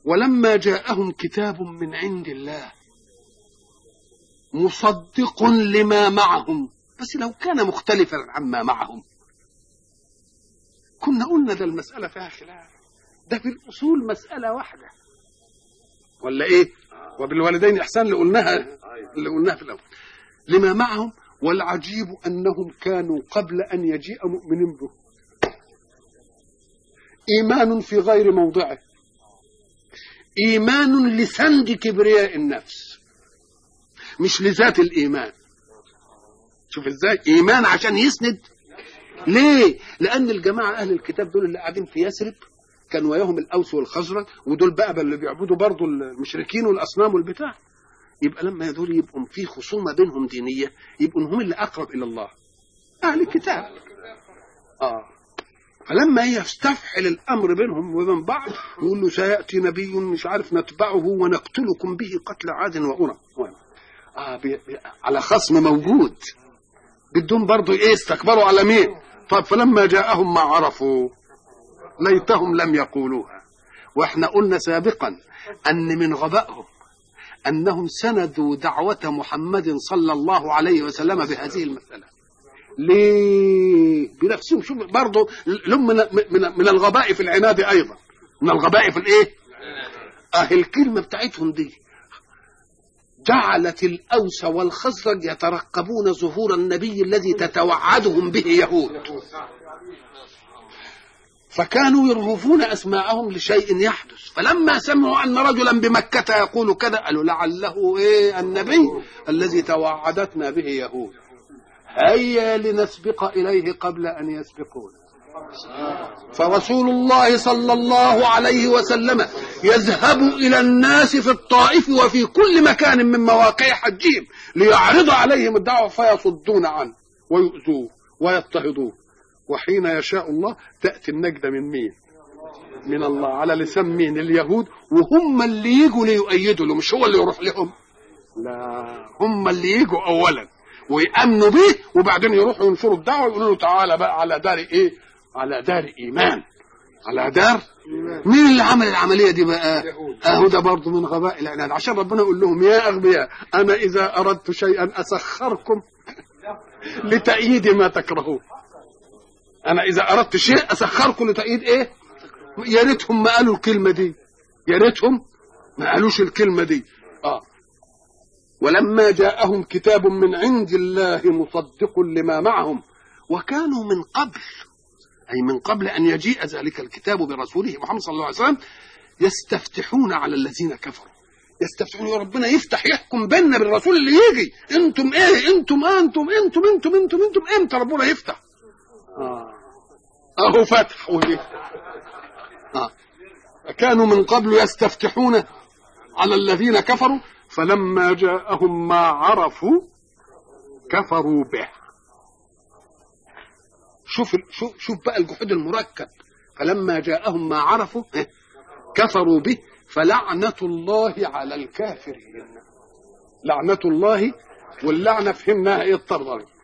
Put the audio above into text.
ولما جاءهم كتاب من عند الله مصدق لما معهم بس لو كان مختلفا عما معهم كنا قلنا ده المسألة فيها خلاف ده في الأصول مسألة واحدة ولا إيه وبالوالدين إحسان اللي قلناها اللي قلناها في الأول لما معهم والعجيب أنهم كانوا قبل أن يجيء مؤمن به إيمان في غير موضعه إيمان لسند كبرياء النفس مش لذات الإيمان شوف ازاي إيمان عشان يسند ليه لأن الجماعة أهل الكتاب دول اللي قاعدين في يثرب كان وياهم الأوس والخزرج ودول بقى اللي بيعبدوا برضه المشركين والأصنام والبتاع يبقى لما دول يبقوا في خصومة بينهم دينية يبقوا هم اللي أقرب إلى الله أهل الكتاب آه فلما يستفحل الامر بينهم وبين بعض يقول له سياتي نبي مش عارف نتبعه ونقتلكم به قتل عاد وأرى آه بي بي على خصم موجود بدهم برضه ايه استكبروا على مين طب فلما جاءهم ما عرفوا ليتهم لم يقولوها واحنا قلنا سابقا ان من غبائهم انهم سندوا دعوه محمد صلى الله عليه وسلم بهذه المساله ليه بنفسهم شوف برضه لهم من, من, من الغباء في العناد ايضا من الغباء في الايه اه الكلمه بتاعتهم دي جعلت الاوس والخزرج يترقبون ظهور النبي الذي تتوعدهم به يهود فكانوا يرهفون اسماءهم لشيء يحدث فلما سمعوا ان رجلا بمكه يقول كذا قالوا لعله ايه النبي الذي توعدتنا به يهود هيا لنسبق إليه قبل أن يسبقونا فرسول الله صلى الله عليه وسلم يذهب إلى الناس في الطائف وفي كل مكان من مواقع حجهم ليعرض عليهم الدعوة فيصدون عنه ويؤذوه ويضطهدوه وحين يشاء الله تأتي النجدة من مين من الله على لسان مين اليهود وهم اللي يجوا ليؤيدوا له مش هو اللي يروح لهم لا هم اللي يجوا أولا ويأمنوا به وبعدين يروحوا ينشروا الدعوة ويقولوا له تعالى بقى على دار ايه؟ على دار ايمان على دار مين اللي عمل العملية دي بقى؟ اهو ده برضه من غباء العناد عشان ربنا يقول لهم يا اغبياء انا اذا اردت شيئا اسخركم لتأييد ما تكرهون انا اذا اردت شيء اسخركم لتأييد ايه؟ يا ريتهم ما قالوا الكلمة دي يا ريتهم ما قالوش الكلمة دي اه ولما جاءهم كتاب من عند الله مصدق لما معهم وكانوا من قبل أي من قبل أن يجيء ذلك الكتاب برسوله محمد صلى الله عليه وسلم يستفتحون على الذين كفروا يستفتحون يا ربنا يفتح يحكم بيننا بالرسول اللي يجي انتم ايه انتم آه انتم انتم انتم انتم انتم امتى ربنا يفتح آه. اهو فتح وجه آه. كانوا من قبل يستفتحون على الذين كفروا فلما جاءهم ما عرفوا كفروا به شوف شوف شوف بقى الجحود المركب فلما جاءهم ما عرفوا كفروا به فلعنة الله على الكافرين لعنة الله واللعنة فهمناها ايه الطرطري